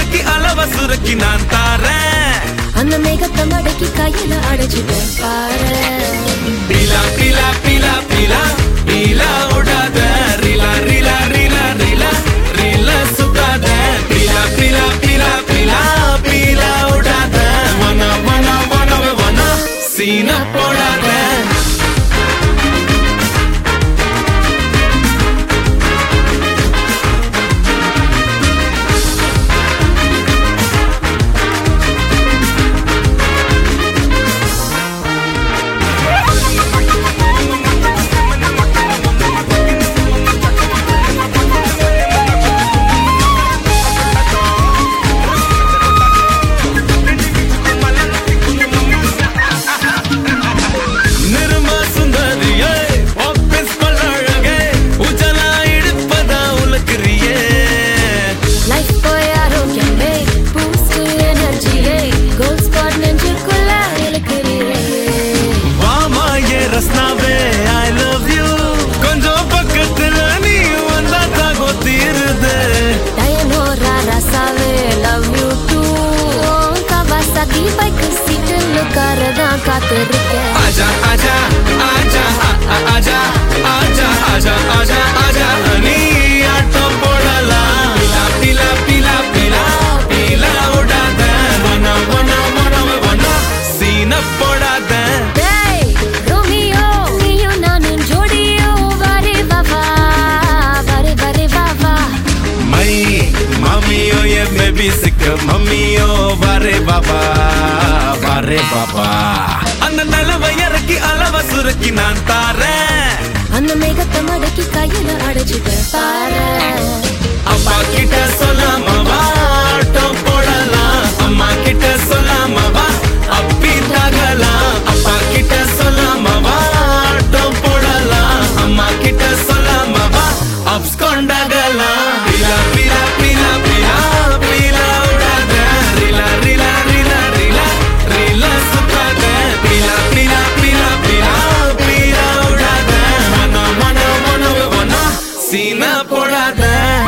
இறக்கி அளவ சுருக்கி நான் தாரேன் அந்த மேகத்தை மடக்கி கையில அடைச்சிட்டேன் பாரு பீலா பீலா பீலா பீலா பீலா விடாத ரீலா ரீலா ரீலா ரீலா ரீலா சுத்தாத பீலா பீலா பீலா பீலா பீலா விடாத வன வன வன வன சீன போடாத நிர்மா சுந்தரியே ஆபீஸ் பல்லழகே உஜலா இடுப்பதா உலக்கிறியே லைஃப் போய் ஆரோக்கியமே பூஸ்ட் எனர்ஜியே கோல்ட் ஸ்பாட் நெஞ்சுக்குள்ள இழுக்கிறீரே வாமா ஏ ரஸ்னாவே ஐ லவ் யூ கொஞ்சம் பக்கத்துல நீ வந்தா தாகோ தீருது டயனோரா ரசாவே love you too Kawasaki bike சீட்டில் உட்காரதான் காத்திருக்கேன் ஆஜா ஆஜா ஆஜா ஆ, ஆ, ஆஜா ஆஜா ஆஜா ஆஜா ஆஜா நீ ஆட்டம் போடலாம் பீலா பீலா பீலா பீலா விடாத வன வன வன வன சீன போடாத டேய் ரோமியோ நீயும் நானும் ஜோடியோ வரே வாவா வரே வரே வாவா மை மம்மியோ ये बेबी सिक மம்மியோ வரே பாபா வரே பாபா அந்த நிலவை இறக்கி அளவ சுருக்கி நான் தாரேன் அந்த மேகத்தை மடக்கி கையில அடைச்சிட்டேன் பாரு அப்பா கிட்ட சொல்லாம வா ஆட்டம் போடலாம் அம்மா கிட்ட சொல்லாம வா அப்பி தகலாம் அப்பா கிட்ட சொல்லாம வா ஆட்டம் போடலாம் அம்மா கிட்ட சொல்லாம வா அப்ஸ் கொண்டாகலாம் பீலா பீலா பீலா பீலா பீலா விடாத ரீலா ரீலா ரீலா ரீலா ரீலா சுத்தாத பீலா பீலா பீலா பீலா பீலா விடாத மன மன மன மன சீனா போடாத